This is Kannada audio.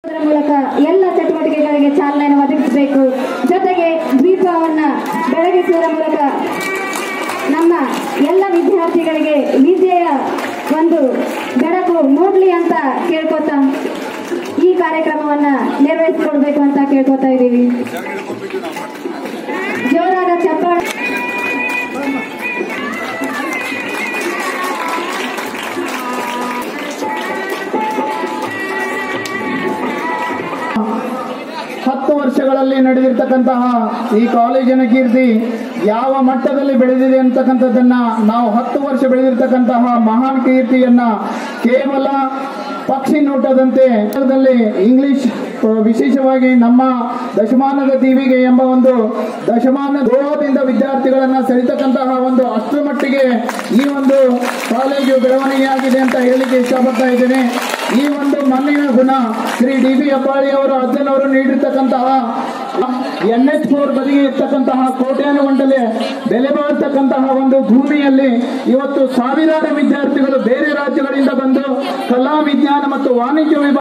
ಅದರ ಮೂಲಕ ಎಲ್ಲ ಚಟುವಟಿಕೆಗಳಿಗೆ ಚಾಲನೆಯನ್ನು ಒದಗಿಸಬೇಕು ಜೊತೆಗೆ ದ್ವೀಪವನ್ನ ಬೆಳಗಿಸುವುದರ ಮೂಲಕ ನಮ್ಮ ಎಲ್ಲ ವಿದ್ಯಾರ್ಥಿಗಳಿಗೆ ವಿದ್ಯೆಯ ಒಂದು ಬೆಳಕು ಮೂಡ್ಲಿ ಅಂತ ಕೇಳ್ಕೊತಾ ಈ ಕಾರ್ಯಕ್ರಮವನ್ನ ನಿರ್ವಹಿಸಿಕೊಡ್ಬೇಕು ಅಂತ ಕೇಳ್ಕೊತಾ ಇದ್ದೀವಿ ಜೋರಾದ ಚಪ್ಪಾಳೆ ಹತ್ತು ವರ್ಷಗಳಲ್ಲಿ ನಡೆದಿರ್ತಕ್ಕಂತಹ ಈ ಕಾಲೇಜಿನ ಕೀರ್ತಿ ಯಾವ ಮಟ್ಟದಲ್ಲಿ ಬೆಳೆದಿದೆ ಅಂತಕ್ಕಂಥದ್ದನ್ನ ನಾವು ಹತ್ತು ವರ್ಷ ಬೆಳೆದಿರ್ತಕ್ಕಂತಹ ಮಹಾನ್ ಕೀರ್ತಿಯನ್ನ ಕೇವಲ ಪಕ್ಷಿ ನೋಟದಂತೆ ಕನ್ನಡದಲ್ಲಿ ಇಂಗ್ಲಿಷ್ ಆ, ವಿಶೇಷವಾಗಿ ನಮ್ಮ ದಶಮಾನದ ದೀವಿಗೆ ಎಂಬ ಒಂದು ದಶಮಾನ ಗೋವಾದಿಂದ ವಿದ್ಯಾರ್ಥಿಗಳನ್ನ ಸೆಳೆತಕ್ಕಂತಹ ಒಂದು ಅಷ್ಟರ ಮಟ್ಟಿಗೆ ಈ ಒಂದು ಕಾಲೇಜು ಬೆಳವಣಿಗೆಯಾಗಿದೆ ಅಂತ ಹೇಳಲಿಕ್ಕೆ ಇಷ್ಟಪಡ್ತಾ ಇದ್ದೇನೆ ಈ ಒಂದು ಮಣ್ಣಿನ ಗುಣ ಶ್ರೀ ಡಿ ಬಿ ಹೆಬ್ಬಾಳಿ ಅವರು ಅಜ್ಜನವರು ನೀಡಿರ್ತಕ್ಕಂತಹ ಎನ್ ಎಚ್ ಫೋರ್ ಬದಿಗೆ ಇರ್ತಕ್ಕಂತಹ ಕೋಟ್ಯಾನುಗಂಟಲೆ ಬೆಲೆ ಬಾಳ್ತಕ್ಕಂತಹ ಒಂದು ಭೂಮಿಯಲ್ಲಿ ಇವತ್ತು ಸಾವಿರಾರು ವಿದ್ಯಾರ್ಥಿಗಳು ಬೇರೆ ರಾಜ್ಯಗಳಿಂದ ಬಂದು ಕಲಾ ವಿಜ್ಞಾನ ಮತ್ತು ವಾಣಿಜ್ಯ ವಿಭಾಗ